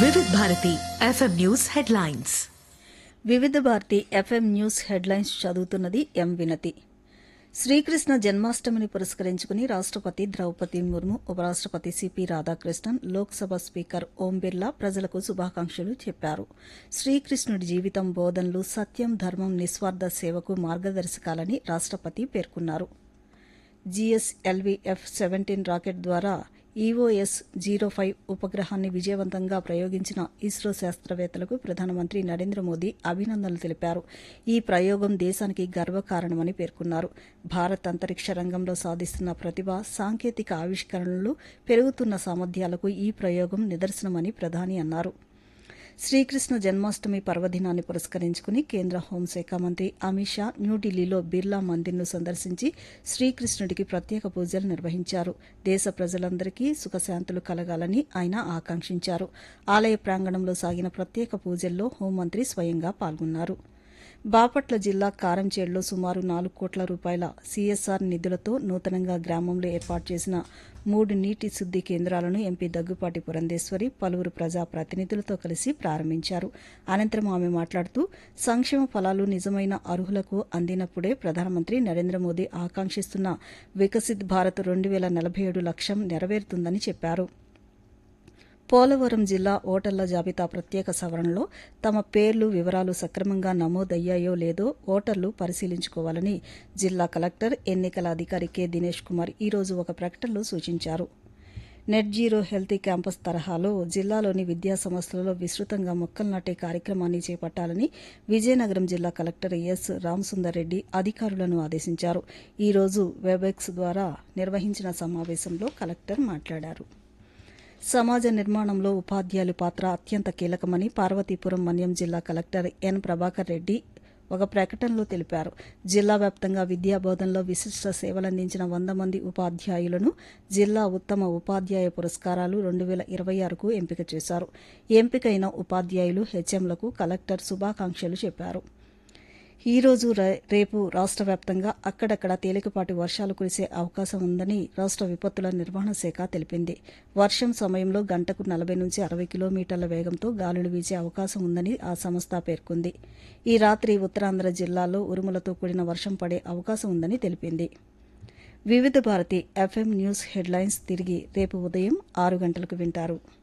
వివిధ Bharati FM news headlines వివిధ Bharati FM news headlines చదువుతున్నది ఎం వినతి శ్రీకృష్ణ జన్మాష్టమిని పురస్కరించుకుని రాష్టపతి ద్రౌపది ముర్ము ఉపరాష్టపతి సిపి రాధాకృష్ణన్ లోక్సభ స్పీకర్ ఓం బిర్లా ప్రజలకు శుభాకాంక్షలు చెప్పారు శ్రీకృష్ణుడి జీవితం బోధనలు సత్యం ధర్మం నిస్వార్థ సేవకు మార్గదర్శకాలని రాష్టపతి పేర్కొన్నారు జీఎస్ఎల్వీఎఫ్ సెవెంటీన్ రాకెట్ ద్వారా ఈఓఎస్ జీరో ఫైవ్ ఉపగ్రహాన్ని విజయవంతంగా ప్రయోగించిన ఇస్రో శాస్త్రవేత్తలకు ప్రధానమంత్రి నరేంద్ర మోదీ అభినందనలు తెలిపారు ఈ ప్రయోగం దేశానికి గర్వకారణమని పేర్కొన్నారు భారత్ అంతరిక్ష రంగంలో సాధిస్తున్న ప్రతిభ సాంకేతిక ఆవిష్కరణలు పెరుగుతున్న సామర్థ్యాలకు ఈ ప్రయోగం నిదర్శనమని ప్రధాని అన్నారు శ్రీకృష్ణ జన్మాష్టమి పర్వదినాన్ని పురస్కరించుకుని కేంద్ర హోంశాఖ మంత్రి అమిత్ షా న్యూఢిల్లీలో బిర్లా మందిర్ను సందర్శించి శ్రీకృష్ణుడికి ప్రత్యేక పూజలు నిర్వహించారు దేశ ప్రజలందరికీ సుఖశాంతులు కలగాలని ఆయన ఆకాంక్షించారు ఆలయ ప్రాంగణంలో సాగిన ప్రత్యేక పూజల్లో హోంమంత్రి స్వయంగా పాల్గొన్నారు బాపట్ల జిల్లా కారంచేడులో సుమారు నాలుగు కోట్ల రూపాయల సీఎస్ఆర్ నిధులతో నూతనంగా గ్రామంలో ఏర్పాటు చేసిన మూడు నీటి శుద్ది కేంద్రాలను ఎంపీ దగ్గుపాటి పురంధేశ్వరి పలువురు ప్రజా ప్రతినిధులతో కలిసి ప్రారంభించారు అనంతరం ఆమె మాట్లాడుతూ సంక్షేమ ఫలాలు నిజమైన అర్హులకు అందినప్పుడే ప్రధానమంత్రి నరేంద్ర మోదీ ఆకాంక్షిస్తున్న వికసిత్ భారత్ రెండు వేల నలభై ఏడు లక్ష్యం నెరవేరుతుందని చెప్పారు పోలవరం జిల్లా ఓటర్ల జాబితా ప్రత్యేక సవరణలో తమ పేర్లు వివరాలు సక్రమంగా నమోదయ్యాయో లేదో ఓటర్లు పరిశీలించుకోవాలని జిల్లా కలెక్టర్ ఎన్నికల అధికారి కె దినేష్ కుమార్ ఈరోజు ఒక ప్రకటనలో సూచించారు నెట్ జీరో హెల్తీ క్యాంపస్ తరహాలో జిల్లాలోని విద్యా సంస్థలలో విస్తృతంగా మొక్కలు నాటే కార్యక్రమాన్ని చేపట్టాలని విజయనగరం జిల్లా కలెక్టర్ ఎస్ రామసుందర్ రెడ్డి అధికారులను ఆదేశించారు ఈ రోజు వెబెక్స్ ద్వారా నిర్వహించిన సమావేశంలో కలెక్టర్ మాట్లాడారు సమాజ నిర్మాణంలో ఉపాధ్యాయుల పాత్ర అత్యంత కీలకమని పార్వతీపురం మన్యం జిల్లా కలెక్టర్ ఎన్ ప్రభాకర్ రెడ్డి ఒక ప్రకటనలో తెలిపారు జిల్లా వ్యాప్తంగా విద్యా బోధనలో విశిష్ట సేవలందించిన వంద మంది ఉపాధ్యాయులను జిల్లా ఉత్తమ ఉపాధ్యాయ పురస్కారాలు రెండు వేల ఇరవై ఆరుకు ఎంపిక చేశారు ఎంపికైన ఉపాధ్యాయులు హెచ్ఎంలకు కలెక్టర్ శుభాకాంక్షలు చెప్పారు ఈ రోజు రేపు రాష్ట్ర వ్యాప్తంగా అక్కడక్కడ తేలికపాటి వర్షాలు కురిసే అవకాశం ఉందని రాష్ట్ర విపత్తుల నిర్వహణ శాఖ తెలిపింది వర్షం సమయంలో గంటకు నలభై నుంచి అరవై కిలోమీటర్ల వేగంతో గాలులు వీచే అవకాశం ఉందని ఆ సంస్థ పేర్కొంది ఈ రాత్రి ఉత్తరాంధ్ర జిల్లాలో ఉరుములతో కూడిన వర్షం పడే అవకాశం ఉందని తెలిపింది వివిధ భారతి ఎఫ్ఎం న్యూస్ హెడ్లైన్స్ తిరిగి రేపు ఉదయం ఆరు గంటలకు వింటారు